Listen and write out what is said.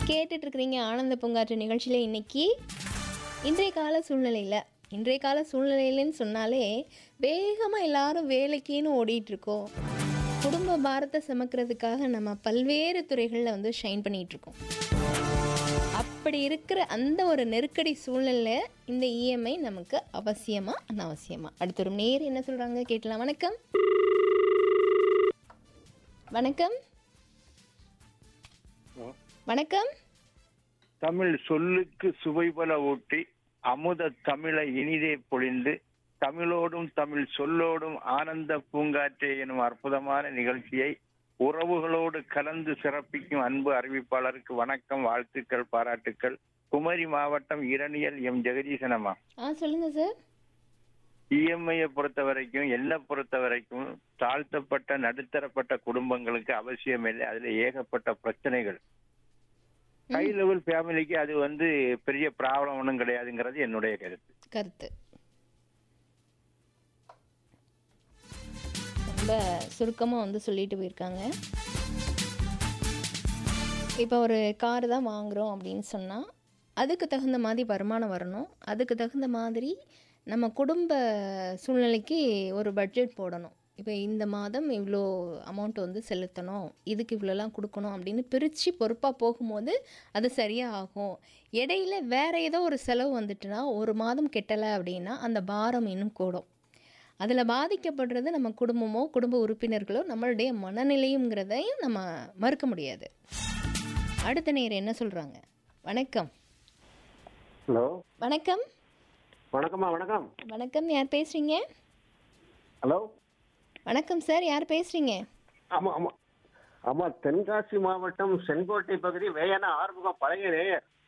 கேட்டுட்டு இருக்கிறீங்க ஆனந்த பூங்காற்று நிகழ்ச்சியில் இன்னைக்கு இன்றைய கால சூழ்நிலையில் இன்றைய கால சூழ்நிலையிலன்னு சொன்னாலே வேகமாக எல்லாரும் வேலைக்குன்னு ஓடிட்டு இருக்கோம் குடும்ப பாரத்தை சுமக்கிறதுக்காக நம்ம பல்வேறு துறைகளில் வந்து ஷைன் பண்ணிட்டு இருக்கோம் அப்படி இருக்கிற அந்த ஒரு நெருக்கடி சூழ்நிலை இந்த இஎம்ஐ நமக்கு அவசியமா அனாவசியமா அடுத்த ஒரு நேர் என்ன சொல்றாங்க கேட்கலாம் வணக்கம் வணக்கம் வணக்கம் தமிழ் சொல்லுக்கு சுவைபல ஊட்டி அமுத தமிழை இனிதே பொழிந்து தமிழோடும் தமிழ் சொல்லோடும் ஆனந்த பூங்காற்றே எனும் அற்புதமான நிகழ்ச்சியை உறவுகளோடு கலந்து சிறப்பிக்கும் அன்பு அறிவிப்பாளருக்கு வணக்கம் வாழ்த்துக்கள் பாராட்டுக்கள் குமரி மாவட்டம் இரணியல் எம் ஜெகதீசனம்மா ஆ சொல்லுங்க சார் இஎம்ஐயை பொறுத்த வரைக்கும் என்னை பொறுத்த வரைக்கும் தாழ்த்தப்பட்ட நடுத்தரப்பட்ட குடும்பங்களுக்கு அவசியம் இல்லை அதுல ஏகப்பட்ட பிரச்சனைகள் ஹை லெவல் ஃபேமிலிக்கு அது வந்து பெரிய ப்ராப்ளம் ஒன்றும் கிடையாதுங்கிறது என்னுடைய கருத்து கருத்து ரொம்ப சுருக்கமாக வந்து சொல்லிட்டு போயிருக்காங்க இப்போ ஒரு கார் தான் வாங்குகிறோம் அப்படின்னு சொன்னால் அதுக்கு தகுந்த மாதிரி வருமானம் வரணும் அதுக்கு தகுந்த மாதிரி நம்ம குடும்ப சூழ்நிலைக்கு ஒரு பட்ஜெட் போடணும் இப்போ இந்த மாதம் இவ்வளோ அமௌண்ட் வந்து செலுத்தணும் இதுக்கு இவ்வளோலாம் கொடுக்கணும் அப்படின்னு பிரித்து பொறுப்பாக போகும்போது அது சரியாக ஆகும் இடையில வேற ஏதோ ஒரு செலவு வந்துட்டுனா ஒரு மாதம் கெட்டலை அப்படின்னா அந்த பாரம் இன்னும் கூடும் அதில் பாதிக்கப்படுறது நம்ம குடும்பமோ குடும்ப உறுப்பினர்களோ நம்மளுடைய மனநிலையுங்கிறதையும் நம்ம மறுக்க முடியாது அடுத்த நேரம் என்ன சொல்கிறாங்க வணக்கம் ஹலோ வணக்கம் வணக்கம்மா வணக்கம் வணக்கம் யார் பேசுகிறீங்க ஹலோ வணக்கம் சார் யார் பேசுகிறீங்க ஆமா ஆமா ஆமா தென்காசி மாவட்டம் செங்கோட்டை பகுதி வேயன ஆறுமுகம் பழகிறே